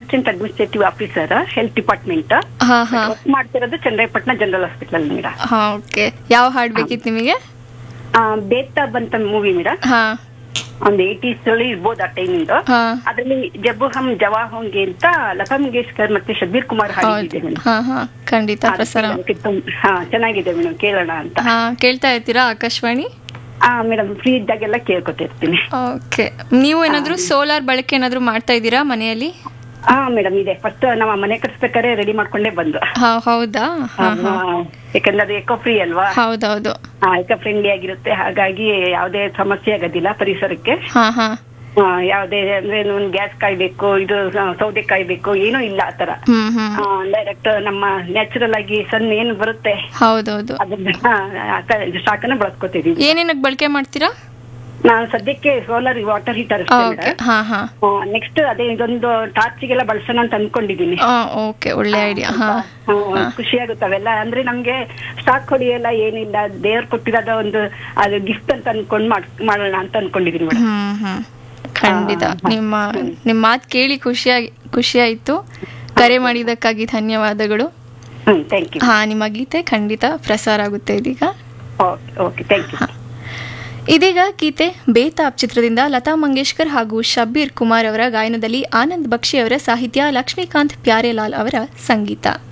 assistant administrative officer health department ಹಾ ಹಾ work ಮಾಡ್ತಿರೋದು ಚಂದ್ರಪಟ್ಟಣ ಜನರಲ್ ಹಾಸ್ಪಿಟಲ್ ಮೇಡಮ್ ಹಾ ಓಕೆ ಯಾವ ಹಾಡು ಬೇಕಿತ್ತು ನಿಮಗೆ ಬೇತಾಬ್ ಅಂತ ಮೂವಿ ಮೇಡಮ್ ಹಾ ಒಂದು ಏಟೀಸ್ ಅಲ್ಲಿ ಇರ್ಬೋದು ಆ ಟೈಮಿಂದ ಹಾ ಅದ್ರಲ್ಲಿ ಜಬ್ಬು ಹಮ್ ಜವಾ ಹೋಂಗೆ ಅಂತ ಲತಾ ಮಂಗೇಶ್ಕರ್ ಮತ್ತೆ ಶಬೀರ್ ಕುಮಾರ್ ಹಾಡಿದೆ ಹೌದು ಮೇಡಮ್ ಹಾ ಹಾ ಖಂಡಿತ ಪ್ರಸಾರ ಹಾ ಚೆನ್ನಾಗಿದೆ ಮೇಡಮ್ ಕೇಳೋಣ ಅಂತ ಹಾ ಕೇಳ್ತಾ ಇರ್ತೀರಾ ಆಕಾಶವಾಣಿ ಹಾ ಮೇಡಮ್ ಫ್ರೀ ಇದ್ದಾಗೆಲ್ಲ ಕೇಳ್ಕೊತಿರ್ತೀನಿ ಓಕೆ ನೀವು ಏನಾದ್ರು ಸೋಲಾರ್ ಬಳಕೆ ಏನಾದ್ರು ಮಾಡ್ತಾ ಇದ್ದೀರಾ ಮನೆಯಲ್ಲಿ ಹಾ ಮೇಡಮ್ ಇದೆ ಫಸ್ಟ್ ನಮ್ಮ ಮನೆ ಕಟ್ಸ್ಬೇಕಾದ್ರೆ ರೆಡಿ ಮಾಡ್ಕೊಂಡೇ ಬಂದು ಹಾ ಹೌದಾ ಹಾ ಹಾ ಆ, ಯಾಕಂದ್ರೆ ಅದು ಎಕೋ ಫ್ರೀ ಅಲ್ವಾ ಹೌದೌದು ಎಕೋ ಫ್ರೆಂಡ್ಲಿ ಆಗಿರುತ್ತೆ ಹಾಗಾಗಿ ಯಾವುದೇ ಸಮಸ್ಯೆ ಆಗೋದಿಲ್ಲ ಪರಿಸರಕ್ಕೆ ಹಾ ಹಾ ಆ, ಯಾವುದೇ ಅಂದ್ರೆ ಒಂದು ಗ್ಯಾಸ್ ಕಾಯ್ಬೇಕು ಇದು ಸ- ಸೌದೆ ಕಾಯ್ಬೇಕು ಏನೂ ಇಲ್ಲ ಆತರ ಹ್ಮ್ ಹ್ಮ್ ಡೈರೆಕ್ಟ್ ನಮ್ಮ ನ್ಯಾಚುರಲ್ ಆಗಿ ಸನ್ ಏನು ಬರುತ್ತೆ ಹೌದೌದು ಅದನ್ನ ಶಾಖನ ಬಳಸ್ಕೊತಿದೀವಿ ಏನೇನಕ್ಕೆ ಬಳಕೆ ಮಾಡ್ತೀರಾ ನಾನು ಸದ್ಯಕ್ಕೆ ಸೋಲಾರ್ ವಾಟರ್ ಹೀಟರ್ ಓಕೆ ಹಾ ಹಾ ನೆಕ್ಸ್ಟ್ ಅದೇ ಇದೊಂದು ಟಾರ್ಚಿಗೆಲ್ಲ ಬಳಸೋಣ ಅಂತ ಅನ್ಕೊಂಡಿದೀನಿ ಓಕೆ ಒಳ್ಳೆ ಐಡಿಯಾ ಹಾ ಹಾ, ಖುಷಿ ಆಗುತ್ತೆ ಅವೆಲ್ಲ ಅಂದ್ರೆ ನಮ್ಗೆ ಸ್ಟಾಕ್ ಹೊಡಿಯಲ್ಲ ಏನಿಲ್ಲ ದೇವ್ರು ಕೊಟ್ಟಿರೋದ ಒಂದು ಅದು ಗಿಫ್ಟ್ ಅಂತ ಅನ್ಕೊಂಡ್ ಮಾಡ್- ಮಾಡೋಣ ಅಂತ ಅನ್ಕೊಂಡಿದೀನಿ ಮೇಡಮ್ ಹ್ಮ್ ಹ್ಮ್ ಖಂಡಿತ ನಿಮ್ಮ ನಿಮ್ಮ ಮಾತು ಕೇಳಿ ಖುಷಿಯಾಗಿ ಖುಷಿ ಆಯ್ತು ಕರೆ ಮಾಡಿದ್ದಕ್ಕಾಗಿ ಧನ್ಯವಾದಗಳು ಹ್ಮ್ ಥ್ಯಾಂಕ್ ಯು ಹಾ ನಿಮ್ಮ ಗೀತೆ ಖಂಡಿತ ಪ್ರಸಾರ ಆಗುತ್ತೆ ಇದೀಗ ಓಕೆ ಓಕೆ ಥ್ಯಾಂಕ್ ಯು ಇದೀಗ ಗೀತೆ ಬೇತಾಬ್ ಚಿತ್ರದಿಂದ ಲತಾ ಮಂಗೇಶ್ಕರ್ ಹಾಗೂ ಶಬ್ಬೀರ್ ಕುಮಾರ್ ಅವರ ಗಾಯನದಲ್ಲಿ ಆನಂದ್ ಬಕ್ಷಿ ಅವರ ಸಾಹಿತ್ಯ ಲಕ್ಷ್ಮೀಕಾಂತ್ ಪ್ಯಾರೇಲಾಲ್ ಅವರ ಸಂಗೀತ